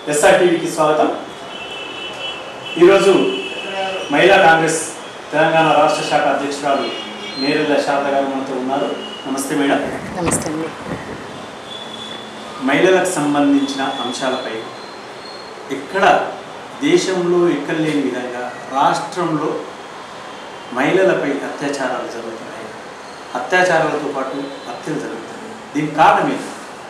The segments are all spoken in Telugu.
ఎస్ఆర్ టీవీకి స్వాగతం ఈరోజు మహిళా కాంగ్రెస్ తెలంగాణ రాష్ట్ర శాఖ అధ్యక్షురాలు నేరుల శారద గారు మనతో ఉన్నారు నమస్తే మేడం నమస్తే అండి మహిళలకు సంబంధించిన అంశాలపై ఎక్కడ దేశంలో ఎక్కడ లేని విధంగా రాష్ట్రంలో మహిళలపై అత్యాచారాలు జరుగుతున్నాయి అత్యాచారాలతో పాటు హత్యలు జరుగుతున్నాయి దీనికి కారణం ఏంటి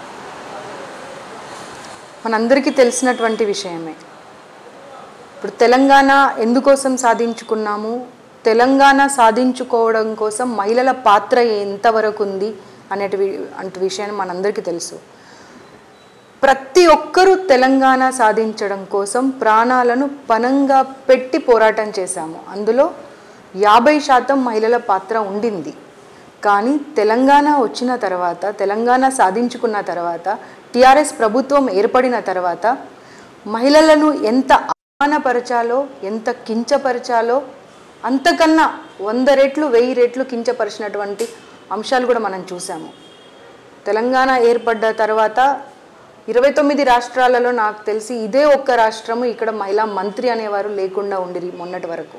మనందరికీ తెలిసినటువంటి విషయమే ఇప్పుడు తెలంగాణ ఎందుకోసం సాధించుకున్నాము తెలంగాణ సాధించుకోవడం కోసం మహిళల పాత్ర ఎంతవరకు ఉంది అనేటి అంటే విషయాన్ని మనందరికీ తెలుసు ప్రతి ఒక్కరూ తెలంగాణ సాధించడం కోసం ప్రాణాలను పనంగా పెట్టి పోరాటం చేశాము అందులో యాభై శాతం మహిళల పాత్ర ఉండింది కానీ తెలంగాణ వచ్చిన తర్వాత తెలంగాణ సాధించుకున్న తర్వాత టిఆర్ఎస్ ప్రభుత్వం ఏర్పడిన తర్వాత మహిళలను ఎంత అవమానపరచాలో ఎంత కించపరచాలో అంతకన్నా వంద రెట్లు వెయ్యి రెట్లు కించపరిచినటువంటి అంశాలు కూడా మనం చూసాము తెలంగాణ ఏర్పడ్డ తర్వాత ఇరవై తొమ్మిది రాష్ట్రాలలో నాకు తెలిసి ఇదే ఒక్క రాష్ట్రము ఇక్కడ మహిళా మంత్రి అనేవారు లేకుండా ఉండిరి మొన్నటి వరకు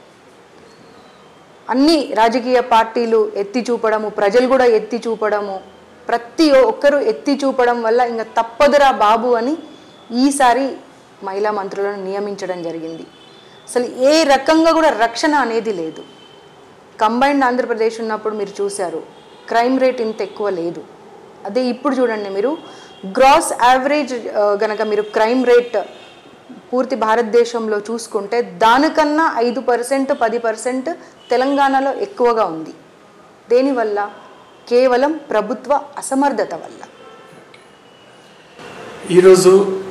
అన్ని రాజకీయ పార్టీలు ఎత్తి చూపడము ప్రజలు కూడా ఎత్తి చూపడము ప్రతి ఒక్కరు ఎత్తి చూపడం వల్ల ఇంకా తప్పదురా బాబు అని ఈసారి మహిళా మంత్రులను నియమించడం జరిగింది అసలు ఏ రకంగా కూడా రక్షణ అనేది లేదు కంబైన్డ్ ఆంధ్రప్రదేశ్ ఉన్నప్పుడు మీరు చూశారు క్రైమ్ రేట్ ఇంత ఎక్కువ లేదు అదే ఇప్పుడు చూడండి మీరు గ్రాస్ యావరేజ్ గనక మీరు క్రైమ్ రేట్ పూర్తి భారతదేశంలో చూసుకుంటే దానికన్నా ఐదు పర్సెంట్ పది పర్సెంట్ తెలంగాణలో ఎక్కువగా ఉంది దేనివల్ల కేవలం ప్రభుత్వ అసమర్థత వల్ల ఈరోజు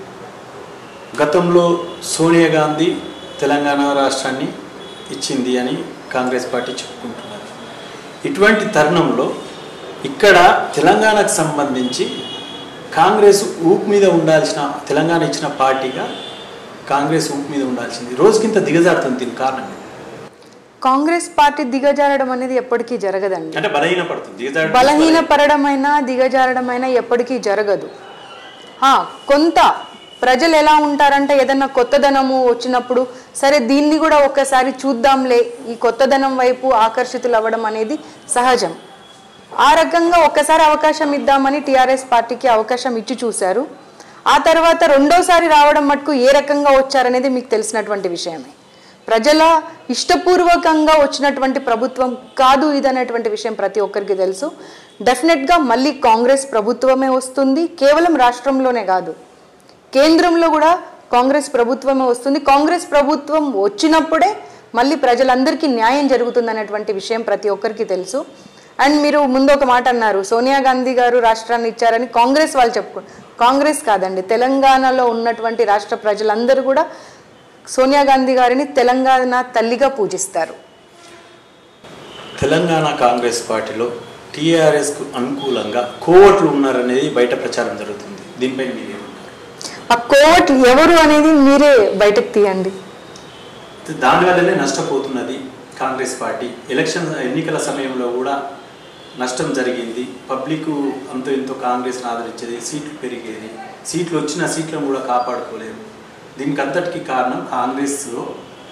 గతంలో సోనియా గాంధీ తెలంగాణ రాష్ట్రాన్ని ఇచ్చింది అని కాంగ్రెస్ పార్టీ చెప్పుకుంటున్నారు ఇటువంటి తరుణంలో ఇక్కడ తెలంగాణకు సంబంధించి కాంగ్రెస్ ఊపు మీద ఉండాల్సిన తెలంగాణ ఇచ్చిన పార్టీగా కాంగ్రెస్ ఊపు మీద ఉండాల్సింది రోజుకింత దిగజారుతుంది దీని కారణం ఏంటి? కాంగ్రెస్ పార్టీ దిగజారడం అనేది ఎప్పటికీ జరగదండి అంటే బలహీన పడుతుంది దిగజారు బలహీన పడడమైనా దిగజారడమైనా ఎప్పటికీ జరగదు ఆ, కొంత ప్రజలు ఎలా ఉంటారంటే ఏదన్నా కొత్తదనము వచ్చినప్పుడు సరే దీన్ని కూడా ఒక్కసారి చూద్దాంలే ఈ కొత్తదనం వైపు ఆకర్షితులు అవ్వడం అనేది సహజం ఆ రకంగా ఒక్కసారి అవకాశం ఇద్దామని టీఆర్ఎస్ పార్టీకి అవకాశం ఇచ్చి చూశారు ఆ తర్వాత రెండోసారి రావడం మటుకు ఏ రకంగా వచ్చారనేది మీకు తెలిసినటువంటి విషయమే ప్రజల ఇష్టపూర్వకంగా వచ్చినటువంటి ప్రభుత్వం కాదు ఇదనేటువంటి విషయం ప్రతి ఒక్కరికి తెలుసు డెఫినెట్గా మళ్ళీ కాంగ్రెస్ ప్రభుత్వమే వస్తుంది కేవలం రాష్ట్రంలోనే కాదు కేంద్రంలో కూడా కాంగ్రెస్ ప్రభుత్వమే వస్తుంది కాంగ్రెస్ ప్రభుత్వం వచ్చినప్పుడే మళ్ళీ ప్రజలందరికీ న్యాయం జరుగుతుంది అనేటువంటి విషయం ప్రతి ఒక్కరికి తెలుసు అండ్ మీరు ముందు ఒక మాట అన్నారు సోనియా గాంధీ గారు రాష్ట్రాన్ని ఇచ్చారని కాంగ్రెస్ వాళ్ళు చెప్పుకో కాంగ్రెస్ కాదండి తెలంగాణలో ఉన్నటువంటి రాష్ట్ర ప్రజలందరూ కూడా సోనియా గాంధీ గారిని తెలంగాణ తల్లిగా పూజిస్తారు తెలంగాణ కాంగ్రెస్ పార్టీలో టీఆర్ఎస్కు అనుకూలంగా కోవట్లు ఉన్నారనేది బయట ప్రచారం జరుగుతుంది దీనిపై మీరు ఏమంటారు ఆ కోవట్ ఎవరు అనేది మీరే బయటకు తీయండి దానివల్లనే నష్టపోతున్నది కాంగ్రెస్ పార్టీ ఎలక్షన్ ఎన్నికల సమయంలో కూడా నష్టం జరిగింది పబ్లిక్ అంతో ఇంతో కాంగ్రెస్ని ఆదరించేది సీట్లు పెరిగేది సీట్లు వచ్చిన సీట్లను కూడా కాపాడుకోలేదు దీనికి అంతటికి కారణం కాంగ్రెస్లో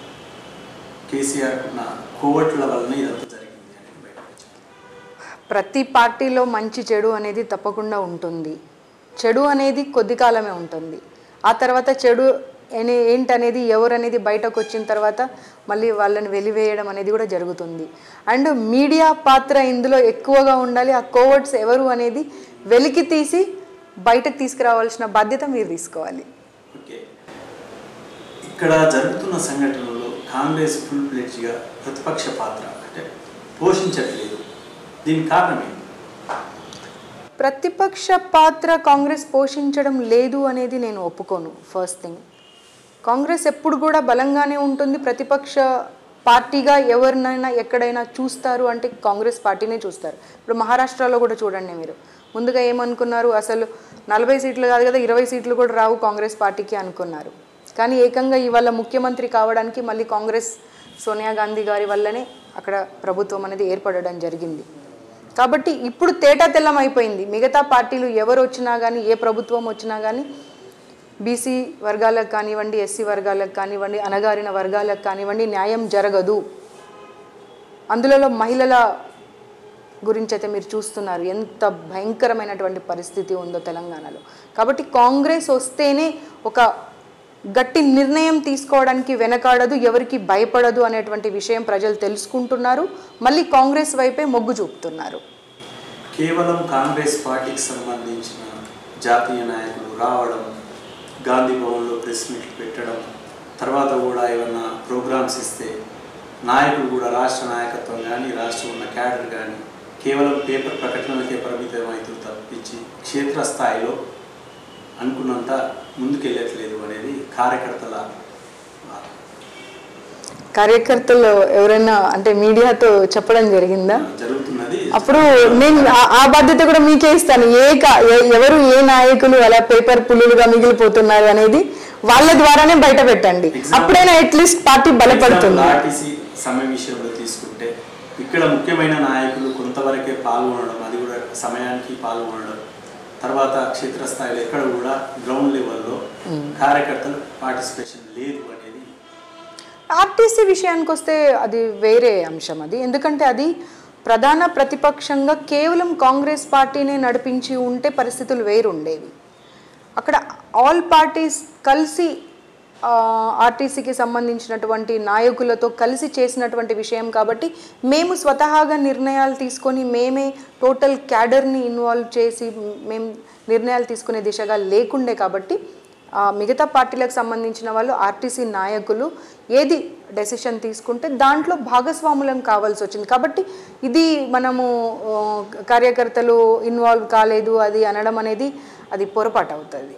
కేసీఆర్ ఉన్న కోవట్ల వలన ఇదంతా జరిగింది అని బయట ప్రచారం. ప్రతి పార్టీలో మంచి చెడు అనేది తప్పకుండా ఉంటుంది చెడు అనేది కొద్ది కాలమే ఉంటుంది ఆ తర్వాత చెడు అనే ఏంటనేది ఎవరు అనేది బయటకు వచ్చిన తర్వాత మళ్ళీ వాళ్ళని వెలివేయడం అనేది కూడా జరుగుతుంది అండ్ మీడియా పాత్ర ఇందులో ఎక్కువగా ఉండాలి ఆ కోవర్ట్స్ ఎవరు అనేది వెలికి తీసి బయటకు తీసుకురావాల్సిన బాధ్యత మీరు తీసుకోవాలి ఓకే ఇక్కడ జరుగుతున్న సంఘటనలో కాంగ్రెస్ ఫుల్ ప్లేట్గా ప్రతిపక్ష పాత్ర అంటే పోషించట్లేదు దీనికి కారణం ఏంటి ప్రతిపక్ష పాత్ర కాంగ్రెస్ పోషించడం లేదు అనేది నేను ఒప్పుకోను ఫస్ట్ థింగ్ కాంగ్రెస్ ఎప్పుడు కూడా బలంగానే ఉంటుంది ప్రతిపక్ష పార్టీగా ఎవరినైనా ఎక్కడైనా చూస్తారు అంటే కాంగ్రెస్ పార్టీనే చూస్తారు ఇప్పుడు మహారాష్ట్రలో కూడా చూడండి మీరు ముందుగా ఏమనుకున్నారు అసలు నలభై సీట్లు కాదు కదా ఇరవై సీట్లు కూడా రావు కాంగ్రెస్ పార్టీకి అనుకున్నారు కానీ ఏకంగా ఇవాళ ముఖ్యమంత్రి కావడానికి మళ్ళీ కాంగ్రెస్ సోనియా గాంధీ గారి వల్లనే అక్కడ ప్రభుత్వం అనేది ఏర్పడడం జరిగింది కాబట్టి ఇప్పుడు తేటా తెల్లం అయిపోయింది మిగతా పార్టీలు ఎవరు వచ్చినా కానీ ఏ ప్రభుత్వం వచ్చినా కానీ బీసీ వర్గాలకు కానివ్వండి ఎస్సీ వర్గాలకు కానివ్వండి అనగారిన వర్గాలకు కానివ్వండి న్యాయం జరగదు అందులో మహిళల గురించి అయితే మీరు చూస్తున్నారు ఎంత భయంకరమైనటువంటి పరిస్థితి ఉందో తెలంగాణలో కాబట్టి కాంగ్రెస్ వస్తేనే ఒక గట్టి నిర్ణయం తీసుకోవడానికి వెనకాడదు ఎవరికి భయపడదు అనేటువంటి విషయం ప్రజలు తెలుసుకుంటున్నారు మళ్ళీ కాంగ్రెస్ వైపే మొగ్గు చూపుతున్నారు కేవలం కాంగ్రెస్ పార్టీకి సంబంధించిన జాతీయ నాయకులు రావడం గాంధీ భవన్లో ప్రెస్ మీట్లు పెట్టడం తర్వాత కూడా ఏమన్నా ప్రోగ్రామ్స్ ఇస్తే నాయకులు కూడా రాష్ట్ర నాయకత్వం కానీ రాష్ట్రం ఉన్న క్యాడర్ కానీ కేవలం పేపర్ ప్రకటనలకే పరిమితం అవుతూ తప్పించి క్షేత్రస్థాయిలో అనుకున్నంత ముందుకెళ్ళట్లేదు అనేది కార్యకర్తల వాదన. కార్యకర్తలు ఎవరైనా అంటే మీడియాతో చెప్పడం జరిగిందా జరుగుతున్నది అప్పుడు నేను ఆ- ఆ బాధ్యత కూడా మీకే ఇస్తాను ఏ కా- ఎ- ఎవరు ఏ నాయకులు అలా పేపర్ పుల్లులుగా మిగిలిపోతున్నారు అనేది వాళ్ళ ద్వారానే బయట పెట్టండి Example- అప్పుడైనా అట్లీస్ట్ పార్టీ బలపడుతుంది ఆర్టీసీ సమ్మె విషయంలో తీసుకుంటే ఇక్కడ ముఖ్యమైన నాయకులు కొంతవరకే పాల్గొనడం అది కూడా సమయానికి పాల్గొనడం తర్వాత క్షేత్రస్థాయిలో ఎక్కడ కూడా గ్రౌండ్ లెవెల్లో కార్యకర్తలు పార్టిసిపేషన్ లేదు అనేది ఆర్టీసీ విషయానికి వస్తే అది వేరే అంశం అది ఎందుకంటే అది ప్రధాన ప్రతిపక్షంగా కేవలం కాంగ్రెస్ పార్టీనే నడిపించి ఉంటే పరిస్థితులు వేరుండేవి అక్కడ ఆల్ పార్టీస్ కలిసి ఆ, ఆర్టీసీకి సంబంధించినటువంటి నాయకులతో కలిసి చేసినటువంటి విషయం కాబట్టి మేము స్వతహాగా నిర్ణయాలు తీసుకొని మేమే టోటల్ క్యాడర్ని ఇన్వాల్వ్ చేసి మేము నిర్ణయాలు తీసుకునే దిశగా లేకుండే కాబట్టి ఆ, మిగతా పార్టీలకు సంబంధించిన వాళ్ళు ఆర్టీసీ నాయకులు ఏది డెసిషన్ తీసుకుంటే దాంట్లో భాగస్వాములం కావాల్సి వచ్చింది కాబట్టి ఇది మనము ఆ, కార్యకర్తలు ఇన్వాల్వ్ కాలేదు అది అనడం అనేది అది పొరపాటు అవుతుంది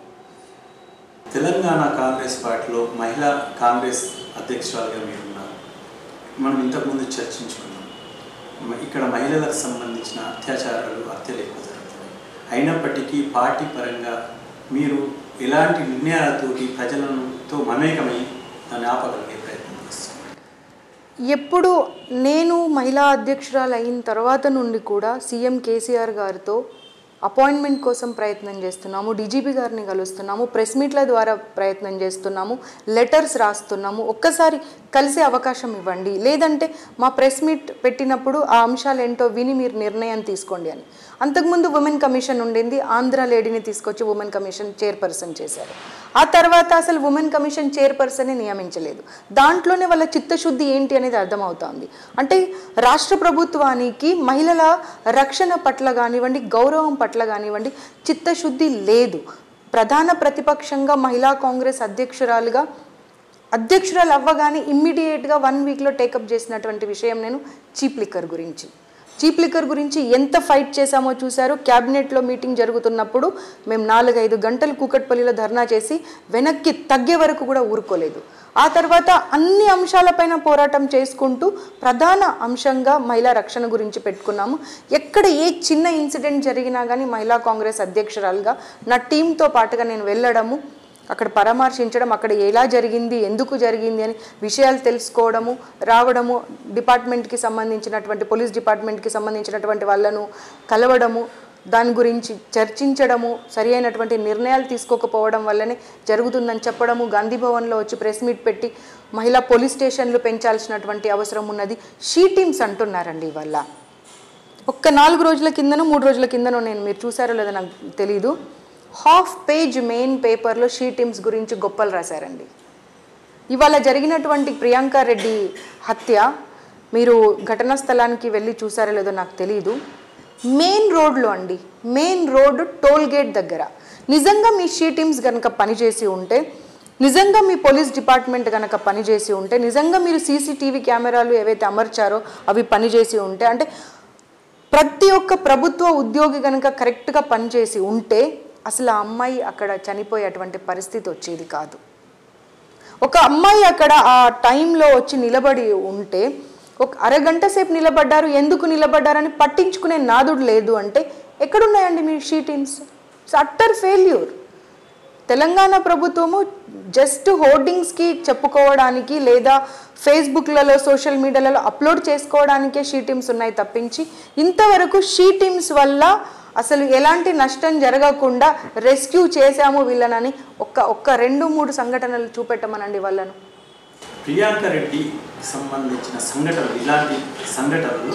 తెలంగాణ కాంగ్రెస్ పార్టీలో మహిళా కాంగ్రెస్ అధ్యక్షురాలుగా మీరున్నారు మనం ఇంతకుముందు చర్చించుకున్నాం మ- ఇక్కడ మహిళలకు సంబంధించిన అత్యాచారాలు హత్యలు ఎక్కువ జరుగుతున్నాయి అయినప్పటికీ పార్టీ పరంగా మీరు ఎలాంటి నిర్ణయాలతోటి ప్రజలతో మమేకమై దాన్ని ఆపగలిగే ప్రయత్నం చేస్తున్నారు ఎప్పుడు నేను మహిళా అధ్యక్షురాలు అయిన తర్వాత నుండి కూడా సీఎం కేసీఆర్ గారితో అపాయింట్మెంట్ కోసం ప్రయత్నం చేస్తున్నాము డీజీపీ గారిని కలుస్తున్నాము ప్రెస్ మీట్ల ద్వారా ప్రయత్నం చేస్తున్నాము లెటర్స్ రాస్తున్నాము ఒక్కసారి కలిసే అవకాశం ఇవ్వండి లేదంటే మా ప్రెస్ మీట్ పెట్టినప్పుడు ఆ అంశాలు ఏంటో విని మీరు నిర్ణయం తీసుకోండి అని అంతకుముందు ఉమెన్ కమిషన్ ఉండింది ఆంధ్ర లేడీని తీసుకొచ్చి ఉమెన్ కమిషన్ చైర్పర్సన్ చేశారు ఆ తర్వాత అసలు ఉమెన్ కమిషన్ చైర్పర్సనే నియమించలేదు దాంట్లోనే వాళ్ళ చిత్తశుద్ధి ఏంటి అనేది అర్థమవుతోంది అంటే రాష్ట్ర ప్రభుత్వానికి మహిళల రక్షణ పట్ల కానివ్వండి గౌరవం పట్ల కానివ్వండి చిత్తశుద్ధి లేదు ప్రధాన ప్రతిపక్షంగా మహిళా కాంగ్రెస్ అధ్యక్షురాలుగా అధ్యక్షురాలు అవ్వగానే ఇమ్మీడియట్గా వన్ వీక్లో టేకప్ చేసినటువంటి విషయం నేను చీప్ లిక్కర్ గురించి చీప్ లిక్కర్ గురించి ఎంత ఫైట్ చేశామో చూశారు క్యాబినెట్లో మీటింగ్ జరుగుతున్నప్పుడు మేము నాలుగైదు గంటలు కూకట్పల్లిలో ధర్నా చేసి వెనక్కి తగ్గే వరకు కూడా ఊరుకోలేదు ఆ తర్వాత అన్ని అంశాలపైన పోరాటం చేసుకుంటూ ప్రధాన అంశంగా మహిళా రక్షణ గురించి పెట్టుకున్నాము ఎక్కడ ఏ చిన్న ఇన్సిడెంట్ జరిగినా కానీ మహిళా కాంగ్రెస్ అధ్యక్షురాలుగా నా టీంతో పాటుగా నేను వెళ్ళడము అక్కడ పరామర్శించడం అక్కడ ఎలా జరిగింది ఎందుకు జరిగింది అని విషయాలు తెలుసుకోవడము రావడము డిపార్ట్మెంట్కి సంబంధించినటువంటి పోలీస్ డిపార్ట్మెంట్కి సంబంధించినటువంటి వాళ్ళను కలవడము దాని గురించి చర్చించడము సరి అయినటువంటి నిర్ణయాలు తీసుకోకపోవడం వల్లనే జరుగుతుందని చెప్పడము గాంధీ భవన్లో వచ్చి ప్రెస్ మీట్ పెట్టి మహిళా పోలీస్ స్టేషన్లు పెంచాల్సినటువంటి అవసరం ఉన్నది షీ టీమ్స్ అంటున్నారండి ఇవల్ల ఒక్క నాలుగు రోజుల కిందనో మూడు రోజుల కిందనో నేను మీరు చూసారో లేదో నాకు తెలీదు హాఫ్ పేజ్ మెయిన్ పేపర్లో షీ టీమ్స్ గురించి గొప్పలు రాశారండి ఇవాళ జరిగినటువంటి ప్రియాంక రెడ్డి హత్య మీరు ఘటనా స్థలానికి వెళ్ళి చూసారో లేదో నాకు తెలియదు మెయిన్ రోడ్లో అండి మెయిన్ రోడ్ టోల్ గేట్ దగ్గర నిజంగా మీ షీ టీమ్స్ కనుక పనిచేసి ఉంటే నిజంగా మీ పోలీస్ డిపార్ట్మెంట్ కనుక పనిచేసి ఉంటే నిజంగా మీరు సీసీటీవీ కెమెరాలు ఏవైతే అమర్చారో అవి పనిచేసి ఉంటే అంటే ప్రతి ఒక్క ప్రభుత్వ ఉద్యోగి కనుక కరెక్ట్గా పనిచేసి ఉంటే అసలు ఆ అమ్మాయి అక్కడ చనిపోయేటువంటి పరిస్థితి వచ్చేది కాదు ఒక అమ్మాయి అక్కడ ఆ టైంలో వచ్చి నిలబడి ఉంటే ఒక అరగంట సేపు నిలబడ్డారు ఎందుకు నిలబడ్డారని పట్టించుకునే నాదుడు లేదు అంటే ఎక్కడున్నాయండి మీ SHE Teams it's utter failure Telangana ప్రభుత్వము జస్ట్ హోర్డింగ్స్కి చెప్పుకోవడానికి లేదా ఫేస్బుక్లలో సోషల్ మీడియాలలో అప్లోడ్ చేసుకోవడానికే షీ టీమ్స్ ఉన్నాయి తప్పించి ఇంతవరకు షీ టీమ్స్ వల్ల అసలు ఎలాంటి నష్టం జరగకుండా రెస్క్యూ చేశాము వీళ్ళనని ఒక్క ఒక్క రెండు మూడు సంఘటనలు చూపెట్టమనండి వాళ్ళను ప్రియాంక రెడ్డి సంబంధించిన సంఘటనలు ఇలాంటి సంఘటనలు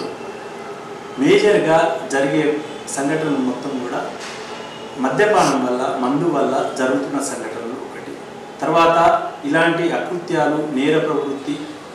మేజర్గా జరిగే సంఘటనలు మొత్తం కూడా మద్యపానం వల్ల మందు వల్ల జరుగుతున్న సంఘటనలు ఒకటి తర్వాత ఇలాంటి అకృత్యాలు నేర ప్రవృత్తి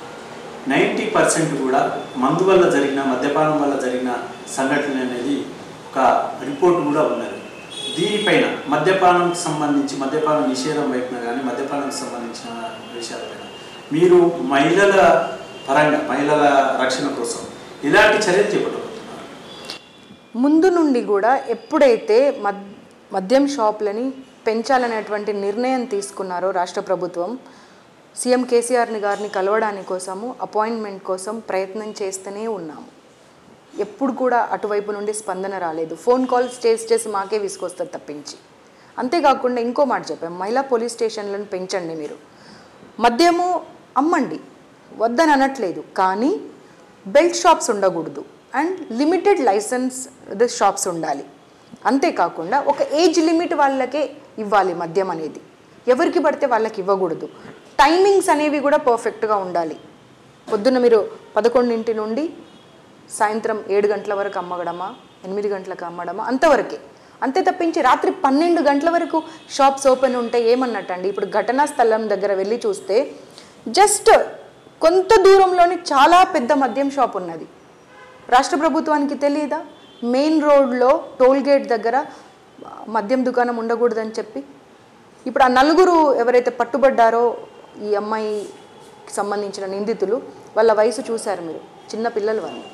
నైంటీ పర్సెంట్ కూడా మందు వల్ల జరిగిన మద్యపానం వల్ల జరిగిన సంఘటన అనేది ఒక రిపోర్ట్ కూడా ఉన్నది దీనిపైన మద్యపానంకి సంబంధించి మద్యపాన నిషేధం వైపున కానీ మద్యపానంకి సంబంధించిన విషయాలపైన మీరు మహిళల పరంగా మహిళల రక్షణ కోసం ఎలాంటి చర్యలు చేపట్టబోతున్నారు ముందు నుండి కూడా ఎప్పుడైతే మద్ మద్యం షాపులని పెంచాలనేటువంటి నిర్ణయం తీసుకున్నారో రాష్ట్ర ప్రభుత్వం సీఎం కేసీఆర్ని గారిని కలవడానికి కోసము అపాయింట్మెంట్ కోసం ప్రయత్నం చేస్తూనే ఉన్నాము ఎప్పుడు కూడా అటువైపు నుండి స్పందన రాలేదు ఫోన్ కాల్స్ చేసి చేసి మాకే విసుకొస్తుంది తప్పించి అంతేకాకుండా ఇంకో మాట చెప్పాం మహిళా పోలీస్ స్టేషన్లను పెంచండి మీరు మద్యము అమ్మండి వద్దని అనట్లేదు కానీ బెల్ట్ షాప్స్ ఉండకూడదు అండ్ లిమిటెడ్ లైసెన్స్ షాప్స్ ఉండాలి అంతేకాకుండా ఒక ఏజ్ లిమిట్ వాళ్ళకే ఇవ్వాలి మద్యం అనేది ఎవరికి పడితే వాళ్ళకి ఇవ్వకూడదు టైమింగ్స్ అనేవి కూడా పర్ఫెక్ట్గా ఉండాలి పొద్దున్న మీరు పదకొండింటి నుండి సాయంత్రం ఏడు గంటల వరకు అమ్మడమా ఎనిమిది గంటలకు అమ్మడమా అంతవరకే అంతే తప్పించి రాత్రి పన్నెండు గంటల వరకు షాప్స్ ఓపెన్ ఉంటే ఏమన్నట్టండి ఇప్పుడు ఘటనా స్థలం దగ్గర వెళ్ళి చూస్తే జస్ట్ కొంత దూరంలోని చాలా పెద్ద మద్యం షాప్ ఉన్నది రాష్ట్ర ప్రభుత్వానికి తెలియదా మెయిన్ రోడ్లో టోల్ గేట్ దగ్గర మద్యం దుకాణం ఉండకూడదని చెప్పి ఇప్పుడు ఆ నలుగురు ఎవరైతే పట్టుబడ్డారో ఈ అమ్మాయికి సంబంధించిన నిందితులు వాళ్ళ వయసు చూశారు మీరు చిన్న పిల్లలు వాళ్ళు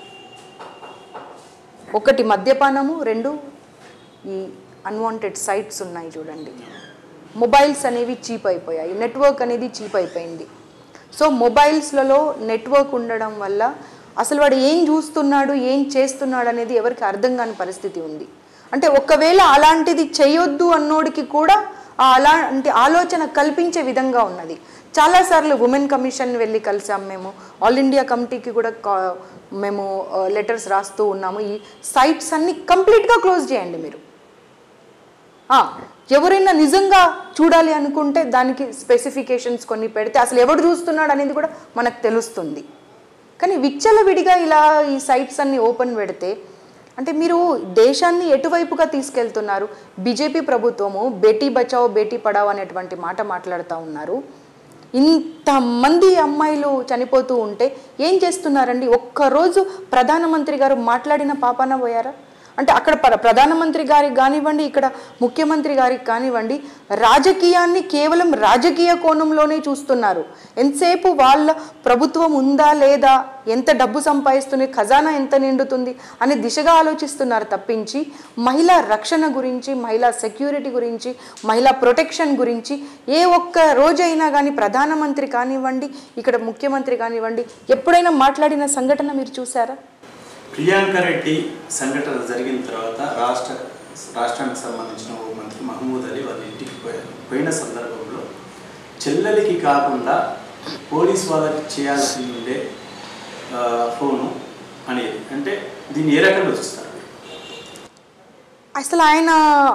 ఒకటి మద్యపానము రెండు ఈ అన్వాంటెడ్ సైట్స్ ఉన్నాయి చూడండి మొబైల్స్ అనేవి చీప్ అయిపోయాయి నెట్వర్క్ అనేది చీప్ అయిపోయింది సో మొబైల్స్లలో నెట్వర్క్ ఉండడం వల్ల అసలు వాడు ఏం చూస్తున్నాడు ఏం చేస్తున్నాడు అనేది ఎవరికి అర్థం కాని పరిస్థితి ఉంది అంటే ఒకవేళ అలాంటిది చేయొద్దు అన్నోడికి కూడా ఆ అలాంటి ఆలోచన కల్పించే విధంగా ఉన్నది చాలాసార్లు ఉమెన్ కమిషన్ వెళ్ళి కలిసాం మేము ఆల్ ఇండియా కమిటీకి కూడా కా- మేము లెటర్స్ రాస్తూ ఉన్నాము ఈ సైట్స్ అన్ని కంప్లీట్గా క్లోజ్ చేయండి మీరు ఆ, ఎవరైనా నిజంగా చూడాలి అనుకుంటే దానికి స్పెసిఫికేషన్స్ కొన్ని పెడితే అసలు ఎవడు చూస్తున్నాడు అనేది కూడా మనకు తెలుస్తుంది కానీ విచ్చలవిడిగా ఇలా ఈ సైట్స్ అన్ని ఓపెన్ పెడితే అంటే మీరు దేశాన్ని ఎటువైపుగా తీసుకెళ్తున్నారు బీజేపీ ప్రభుత్వము బేటీ బచావో బేటీ పడావో అనేటువంటి మాట మాట్లాడుతూ ఉన్నారు ఇంతమంది అమ్మాయిలు చనిపోతూ ఉంటే ఏం చేస్తున్నారండి ఒక్కరోజు ప్రధానమంత్రి గారు మాట్లాడిన పాపాన పోయారా అంటే అక్కడ ప్ర- ప్రధానమంత్రి గారికి కానివ్వండి ఇక్కడ ముఖ్యమంత్రి గారికి కానివ్వండి రాజకీయాన్ని కేవలం రాజకీయ కోణంలోనే చూస్తున్నారు ఎంతసేపు వాళ్ళ ప్రభుత్వం ఉందా లేదా ఎంత డబ్బు సంపాదిస్తుంది ఖజానా ఎంత నిండుతుంది అనే దిశగా ఆలోచిస్తున్నారు తప్పించి మహిళా రక్షణ గురించి మహిళా సెక్యూరిటీ గురించి మహిళా ప్రొటెక్షన్ గురించి ఏ ఒక్క రోజైనా కానీ ప్రధానమంత్రి కానివ్వండి ఇక్కడ ముఖ్యమంత్రి కానివ్వండి ఎప్పుడైనా మాట్లాడిన సంఘటన మీరు చూసారా ప్రియాంక రెడ్డి సంఘటన జరిగిన తర్వాత రాష్ట్ర రాష్ట్రానికి సంబంధించిన ఓ మంత్రి మహమూద్ అలీ వాళ్ళ ఇంటికి పోయారు పోయిన సందర్భంలో చెల్లెలికి కాకుండా పోలీస్ వాళ్ళకి చేయాల్సి ఉండే ఆ, ఫోను అనేది అంటే దీన్ని ఏ రకంగా చూస్తారు మీరు? అసలు ఆయన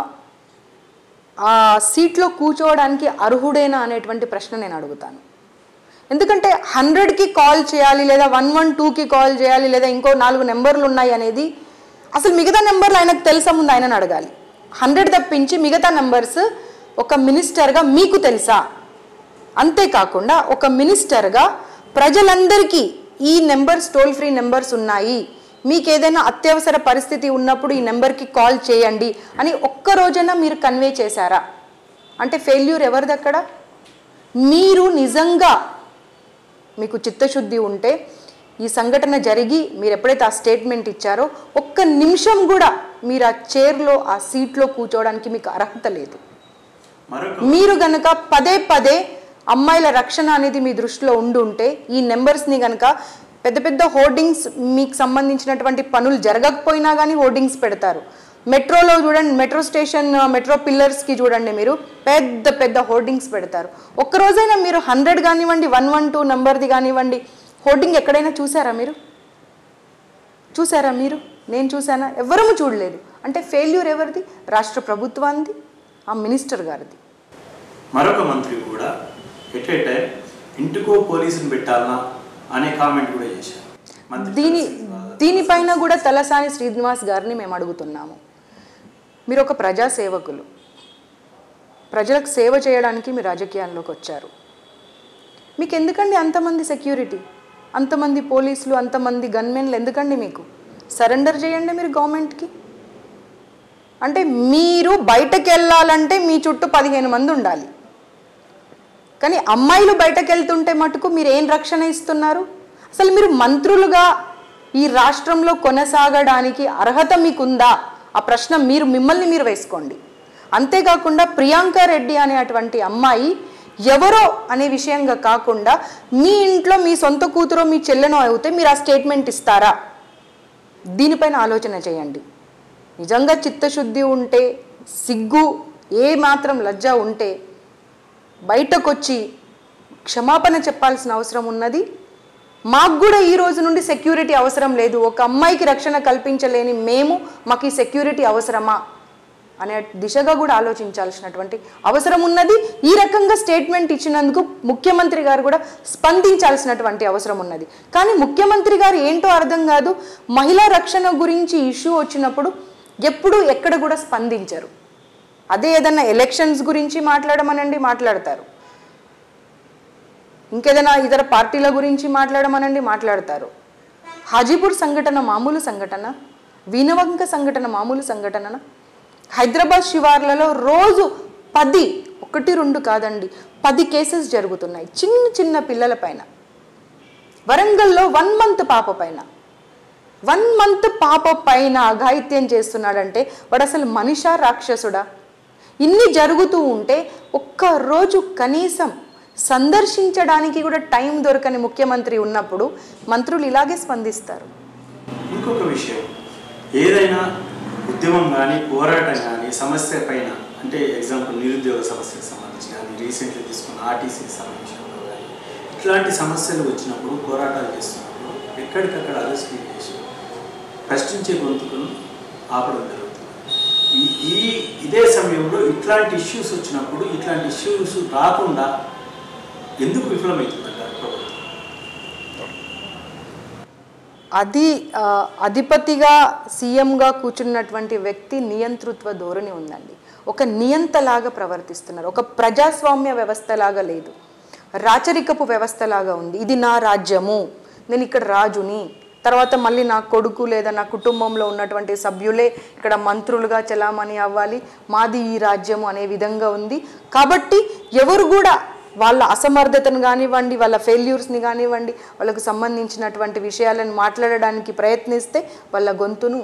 ఆ సీట్లో కూర్చోవడానికి అర్హుడేనా అనేటువంటి ప్రశ్న నేను అడుగుతాను ఎందుకంటే హండ్రెడ్కి కాల్ చేయాలి లేదా వన్ వన్ టూకి కాల్ చేయాలి లేదా ఇంకో నాలుగు నెంబర్లు ఉన్నాయి అనేది అసలు మిగతా నెంబర్లు ఆయనకు తెలుసా ముందు ఆయనను అడగాలి హండ్రెడ్ తప్పించి మిగతా నెంబర్స్ ఒక మినిస్టర్గా మీకు తెలుసా అంతేకాకుండా ఒక మినిస్టర్గా ప్రజలందరికీ ఈ నెంబర్స్ టోల్ ఫ్రీ నెంబర్స్ ఉన్నాయి మీకు ఏదైనా అత్యవసర పరిస్థితి ఉన్నప్పుడు ఈ నెంబర్కి కాల్ చేయండి అని ఒక్క రోజైనా మీరు కన్వే చేశారా అంటే ఫెయిల్యూర్ ఎవరిది అక్కడ మీరు నిజంగా మీకు చిత్తశుద్ధి ఉంటే ఈ సంఘటన జరిగి మీరు ఎప్పుడైతే ఆ స్టేట్మెంట్ ఇచ్చారో ఒక్క నిమిషం కూడా మీరు ఆ చైర్లో ఆ సీట్లో కూర్చోవడానికి మీకు అర్హత లేదు మరొక మీరు గనక పదే పదే అమ్మాయిల రక్షణ అనేది మీ దృష్టిలో ఉండి ఉంటే ఈ నెంబర్స్ని గనక పెద్ద పెద్ద హోర్డింగ్స్ మీకు సంబంధించినటువంటి పనులు జరగకపోయినా కానీ హోర్డింగ్స్ పెడతారు మెట్రోలో చూడండి మెట్రో స్టేషన్ మెట్రో పిల్లర్స్కి చూడండి మీరు పెద్ద పెద్ద హోర్డింగ్స్ పెడతారు ఒక్క రోజైనా మీరు హండ్రెడ్ కానివ్వండి వన్ వన్ టూ నెంబర్ది కానివ్వండి హోర్డింగ్ ఎక్కడైనా చూసారా మీరు చూసారా మీరు నేను చూసానా ఎవరము చూడలేదు అంటే ఫెయిల్యూర్ ఎవరిది రాష్ట్ర ప్రభుత్వానికి ఆ మినిస్టర్ గారిది మరొక మంత్రి కూడా ఎట్ ఏ టైం ఇంటికో పోలీసుని పెట్టాలనా అనే కామెంట్ కూడా చేశారు మంత్రి దీని తలసాని బాగా- దీనిపైన కూడా తలసాని శ్రీనివాస్ గారిని మేము అడుగుతున్నాము మీరు ఒక ప్రజా సేవకులు ప్రజలకు సేవ చేయడానికి మీరు రాజకీయాల్లోకి వచ్చారు మీకు ఎందుకండి అంతమంది సెక్యూరిటీ అంతమంది పోలీసులు అంతమంది గన్మెన్లు ఎందుకండి మీకు సరెండర్ చేయండి మీరు గవర్నమెంట్కి అంటే మీరు బయటకు వెళ్ళాలంటే మీ చుట్టూ పదిహేను మంది ఉండాలి కానీ అమ్మాయిలు బయటకు వెళ్తుంటే మటుకు మీరు ఏం రక్షణ ఇస్తున్నారు అసలు మీరు మంత్రులుగా ఈ రాష్ట్రంలో కొనసాగడానికి అర్హత మీకుందా ఆ ప్రశ్న మీరు మిమ్మల్ని మీరు వేసుకోండి అంతేకాకుండా ప్రియాంక రెడ్డి అనేటువంటి అమ్మాయి ఎవరో అనే విషయంగా కాకుండా మీ ఇంట్లో మీ సొంత కూతురో మీ చెల్లెనో అయితే మీరు ఆ స్టేట్మెంట్ ఇస్తారా దీనిపైన ఆలోచన చేయండి నిజంగా చిత్తశుద్ధి ఉంటే సిగ్గు ఏ మాత్రం లజ్జ ఉంటే బయటకొచ్చి క్షమాపణ చెప్పాల్సిన అవసరం ఉన్నది మాకు కూడా ఈ రోజు నుండి సెక్యూరిటీ అవసరం లేదు ఒక అమ్మాయికి రక్షణ కల్పించలేని మేము మాకు ఈ సెక్యూరిటీ అవసరమా అనే దిశగా కూడా ఆలోచించాల్సినటువంటి అవసరం ఉన్నది ఈ రకంగా స్టేట్మెంట్ ఇచ్చినందుకు ముఖ్యమంత్రి గారు కూడా స్పందించాల్సినటువంటి అవసరం ఉన్నది కానీ ముఖ్యమంత్రి గారు ఏంటో అర్థం కాదు మహిళా రక్షణ గురించి ఇష్యూ వచ్చినప్పుడు ఎప్పుడు ఎక్కడ కూడా స్పందించరు అదే ఏదన్నా ఎలక్షన్స్ గురించి మాట్లాడమనండి మాట్లాడతారు ఇంకేదైనా ఇతర పార్టీల గురించి మాట్లాడమనండి మాట్లాడతారు హాజీపూర్ సంఘటన మామూలు సంఘటన వీనవంక సంఘటన మామూలు సంఘటన హైదరాబాద్ శివార్లలో రోజు పది ఒకటి రెండు కాదండి పది కేసెస్ జరుగుతున్నాయి చిన్న చిన్న పిల్లల పైన వరంగల్లో వన్ మంత్ పాప పైన వన్ మంత్ పాప పైన అఘాయిత్యం చేస్తున్నాడంటే వాడు అసలు మనిషా రాక్షసుడా ఇన్ని జరుగుతూ ఉంటే ఒక్క రోజు కనీసం సందర్శించడానికి కూడా టైం దొరకని ముఖ్యమంత్రి ఉన్నప్పుడు మంత్రులు ఇలాగే స్పందిస్తారు ఇంకొక విషయం ఏదైనా ఉద్యమం కానీ పోరాటం కానీ సమస్య పైన అంటే ఎగ్జాంపుల్ నిరుద్యోగ సమస్యకు సంబంధించి కానీ రీసెంట్లీ తీసుకున్న ఆర్టీసీ సమావేశంలో కానీ ఇట్లాంటి సమస్యలు వచ్చినప్పుడు పోరాటాలు చేస్తున్నప్పుడు ఎక్కడికక్కడ అరెస్ట్ చేసి ప్రశ్నించే గొంతుకును ఆపడం జరుగుతుంది ఈ ఈ ఇదే సమయంలో ఇట్లాంటి ఇష్యూస్ వచ్చినప్పుడు ఇట్లాంటి ఇష్యూస్ రాకుండా ఎందుకు విఫలమవుతుందంటారు ప్రభుత్వం అది ఆ, అధిపతిగా సీఎంగా కూర్చున్నటువంటి వ్యక్తి నియంతృత్వ ధోరణి ఉందండి ఒక నియంతలాగా ప్రవర్తిస్తున్నారు ఒక ప్రజాస్వామ్య వ్యవస్థలాగా లేదు రాచరికపు వ్యవస్థలాగా ఉంది ఇది నా రాజ్యము నేను ఇక్కడ రాజుని తర్వాత మళ్ళీ నా కొడుకు లేదా నా కుటుంబంలో ఉన్నటువంటి సభ్యులే ఇక్కడ మంత్రులుగా చలామణి అవ్వాలి మాది ఈ రాజ్యము అనే విధంగా ఉంది కాబట్టి ఎవరు కూడా వాళ్ళ అసమర్థతను కానివ్వండి వాళ్ళ ఫెయిల్యూర్స్ని కానివ్వండి వాళ్ళకు సంబంధించినటువంటి విషయాలను మాట్లాడడానికి ప్రయత్నిస్తే వాళ్ళ గొంతును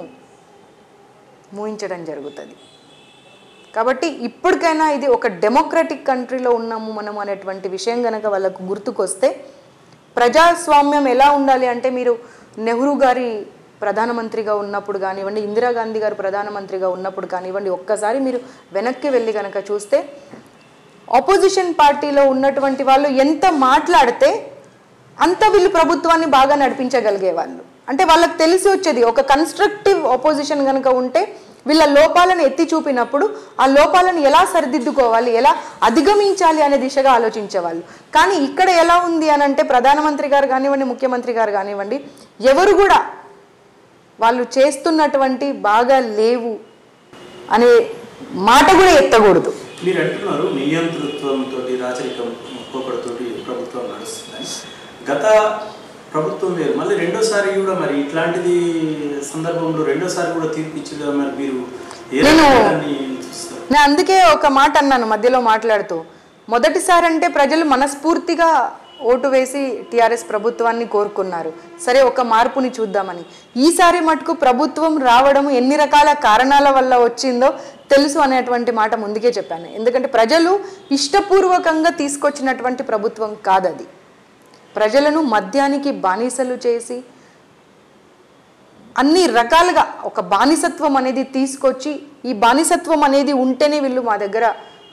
మూయించడం జరుగుతుంది కాబట్టి ఇప్పటికైనా ఇది ఒక డెమోక్రటిక్ కంట్రీలో ఉన్నాము మనం అనేటువంటి విషయం కనుక వాళ్ళకు గుర్తుకొస్తే ప్రజాస్వామ్యం ఎలా ఉండాలి అంటే మీరు నెహ్రూ గారి ప్రధానమంత్రిగా ఉన్నప్పుడు కానివ్వండి ఇందిరాగాంధీ గారు ప్రధానమంత్రిగా ఉన్నప్పుడు కానివ్వండి ఒక్కసారి మీరు వెనక్కి వెళ్ళి కనుక చూస్తే ఆపోజిషన్ పార్టీలో ఉన్నటువంటి వాళ్ళు ఎంత మాట్లాడితే అంత వీళ్ళు ప్రభుత్వాన్ని బాగా నడిపించగలిగే వాళ్ళు అంటే వాళ్ళకి తెలిసి వచ్చేది ఒక కన్స్ట్రక్టివ్ ఆపోజిషన్ కనుక ఉంటే వీళ్ళ లోపాలను ఎత్తి చూపినప్పుడు ఆ లోపాలను ఎలా సరిదిద్దుకోవాలి ఎలా అధిగమించాలి అనే దిశగా ఆలోచించేవాళ్ళు కానీ ఇక్కడ ఎలా ఉంది అని అంటే ప్రధానమంత్రి గారు కానివ్వండి ముఖ్యమంత్రి గారు కానివ్వండి ఎవరు కూడా వాళ్ళు చేస్తున్నటువంటి బాగా లేవు అనే మాట కూడా ఎత్తకూడదు మీరు అంటున్నారు నియంతృత్వంతో రాచరికం పోకడతోటి ప్రభుత్వం నడుస్తుందని గత ప్రభుత్వం వేరు మళ్ళీ రెండోసారి కూడా మరి ఇట్లాంటిది సందర్భంలో రెండోసారి కూడా తీర్పు ఇచ్చింది కదా మరి మీరు ఏ నేను- రకంగా దాన్ని చూస్తారు నేను అందుకే ఒక మాట అన్నాను మధ్యలో మాట్లాడుతూ మొదటిసారి అంటే ప్రజలు మనస్ఫూర్తిగా ఓటు వేసి టీఆర్ఎస్ ప్రభుత్వాన్ని కోరుకున్నారు సరే ఒక మార్పుని చూద్దామని ఈసారి మటుకు ప్రభుత్వం రావడం ఎన్ని రకాల కారణాల వల్ల వచ్చిందో తెలుసు అనేటువంటి మాట ముందుకే చెప్పాను ఎందుకంటే ప్రజలు ఇష్టపూర్వకంగా తీసుకొచ్చినటువంటి ప్రభుత్వం కాదది ప్రజలను మద్యానికి బానిసలు చేసి అన్ని రకాలుగా ఒక బానిసత్వం అనేది తీసుకొచ్చి ఈ బానిసత్వం అనేది ఉంటేనే వీళ్ళు మా దగ్గర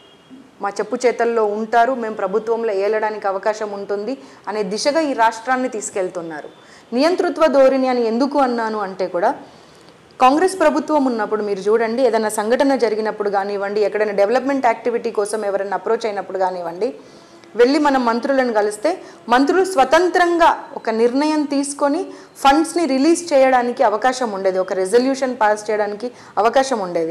మా చెప్పు చేతల్లో ఉంటారు మేము ప్రభుత్వంలో ఏలడానికి అవకాశం ఉంటుంది అనే దిశగా ఈ రాష్ట్రాన్ని తీసుకెళ్తున్నారు నియంతృత్వ ధోరణి అని ఎందుకు అన్నాను అంటే కూడా కాంగ్రెస్ ప్రభుత్వం ఉన్నప్పుడు మీరు చూడండి ఏదైనా సంఘటన జరిగినప్పుడు కానివ్వండి ఎక్కడైనా డెవలప్మెంట్ యాక్టివిటీ కోసం ఎవరైనా అప్రోచ్ అయినప్పుడు కానివ్వండి వెళ్ళి మనం మంత్రులను కలిస్తే మంత్రులు స్వతంత్రంగా ఒక నిర్ణయం తీసుకొని ఫండ్స్ని రిలీజ్ చేయడానికి అవకాశం ఉండేది ఒక రెజల్యూషన్ పాస్ చేయడానికి అవకాశం ఉండేది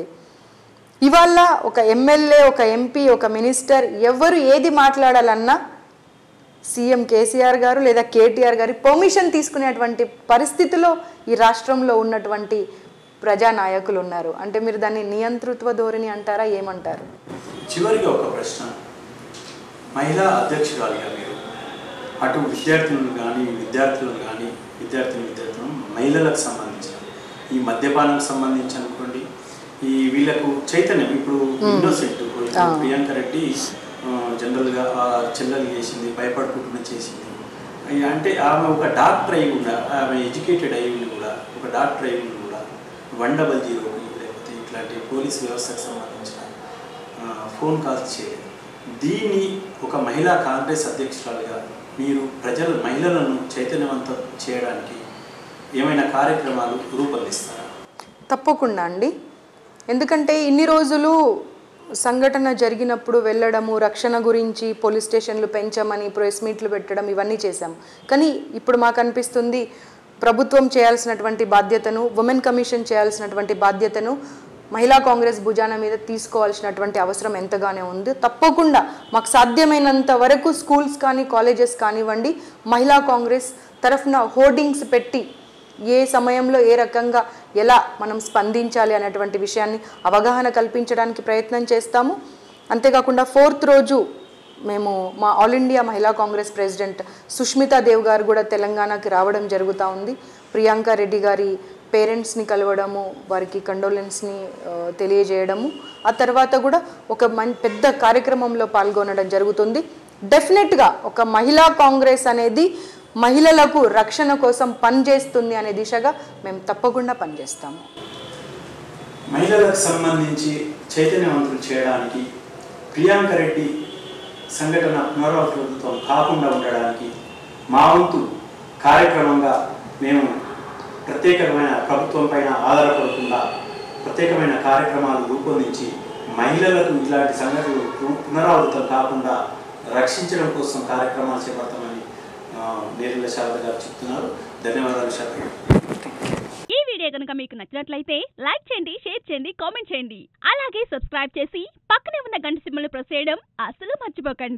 ఇవాళ ఒక ఎమ్మెల్యే ఒక ఎంపీ ఒక మినిస్టర్ ఎవరు ఏది మాట్లాడాలన్నా సీఎం కేసీఆర్ గారు లేదా కేటీఆర్ గారి పర్మిషన్ తీసుకునేటువంటి పరిస్థితిలో ఈ రాష్ట్రంలో ఉన్నటువంటి ప్రజానాయకులు ఉన్నారు అంటే మీరు దాన్ని నియంతృత్వ ధోరణి అంటారా ఏమంటారు చివరిగా ఒక ప్రశ్న మహిళా అధ్యక్షురాలిగా మీరు అటు విద్యార్థులను కానీ విద్యార్థులను కానీ విద్యార్థిని విద్యార్థులను మహిళలకు సంబంధించిన ఈ మద్యపానం సంబంధించి అనుకోండి ఈ వీళ్ళకు చైతన్యం ఇప్పుడు ఇన్నోసెంట్ ప్రియాంక రెడ్డి ఆ, జనరల్గా ఆ చెల్లెలు చేసింది భయపడుకుంటున్న చేసింది అయ్య, అంటే ఆమె ఒక డాక్టర్ అయి కూడా ఆమె ఎడ్యుకేటెడ్ అయి ఉండి కూడా ఒక డాక్టర్ అయి ఉండి కూడా వన్ డబల్ జీరో లేకపోతే ఇట్లాంటి పోలీస్ వ్యవస్థకు సంబంధించిన ఆ, ఫోన్ కాల్స్ చేయలేదు దీన్ని ఒక మహిళా కాంగ్రెస్ అధ్యక్షురాలుగా మీరు ప్రజలు మహిళలను చైతన్యవంతం చేయడానికి ఏమైనా కార్యక్రమాలు రూపొందిస్తారా తప్పకుండా అండి ఎందుకంటే ఇన్ని రోజులు సంఘటన జరిగినప్పుడు వెళ్ళడము రక్షణ గురించి పోలీస్ స్టేషన్లు పెంచమని ప్రెస్ మీట్లు పెట్టడం ఇవన్నీ చేశాం కానీ ఇప్పుడు మాకు అనిపిస్తుంది ప్రభుత్వం చేయాల్సినటువంటి బాధ్యతను ఉమెన్ కమిషన్ చేయాల్సినటువంటి బాధ్యతను మహిళా కాంగ్రెస్ భుజాన మీద తీసుకోవాల్సినటువంటి అవసరం ఎంతగానే ఉంది తప్పకుండా మాకు సాధ్యమైనంత వరకు స్కూల్స్ కానీ కాలేజెస్ కానివ్వండి మహిళా కాంగ్రెస్ తరఫున హోర్డింగ్స్ పెట్టి ఏ సమయంలో ఏ రకంగా ఎలా మనం స్పందించాలి అనేటువంటి విషయాన్ని అవగాహన కల్పించడానికి ప్రయత్నం చేస్తాము అంతేకాకుండా ఫోర్త్ రోజు మేము మా ఆల్ ఇండియా మహిళా కాంగ్రెస్ ప్రెసిడెంట్ సుష్మితా దేవ్ గారు కూడా తెలంగాణకి రావడం జరుగుతూ ఉంది ప్రియాంక రెడ్డి గారి పేరెంట్స్ని కలవడము వారికి కండోలెన్స్ని తెలియజేయడము ఆ తర్వాత కూడా ఒక మం పెద్ద కార్యక్రమంలో పాల్గొనడం జరుగుతుంది డెఫినెట్గా ఒక మహిళా కాంగ్రెస్ అనేది మహిళలకు రక్షణ కోసం పనిచేస్తుంది అనే దిశగా మేము తప్పకుండా పనిచేస్తాము మహిళలకు సంబంధించి చైతన్యవంతులు చేయడానికి ప్రియాంక రెడ్డి సంఘటన పునరావృతం కాకుండా ఉండడానికి మా వంతు కార్యక్రమంగా మేము ప్రత్యేకమైన ప్రభుత్వం పైన ఆధారపడకుండా ప్రత్యేకమైన కార్యక్రమాలు రూపొందించి మహిళలకు ఇలాంటి సంఘటనలు పు- పునరావృతం కాకుండా రక్షించడం కోసం కార్యక్రమాలు చేపడతామని ఆ, నేరుల శారద గారు చెప్తున్నారు ధన్యవాదాలు శారద గారు ఈ వీడియో కనుక మీకు నచ్చినట్లయితే లైక్ చేయండి షేర్ చేయండి కామెంట్ చేయండి అలాగే సబ్స్క్రైబ్ చేసి పక్కనే ఉన్న గంట సింబల్ ప్రెస్ చేయడం అస్సలు మర్చిపోకండి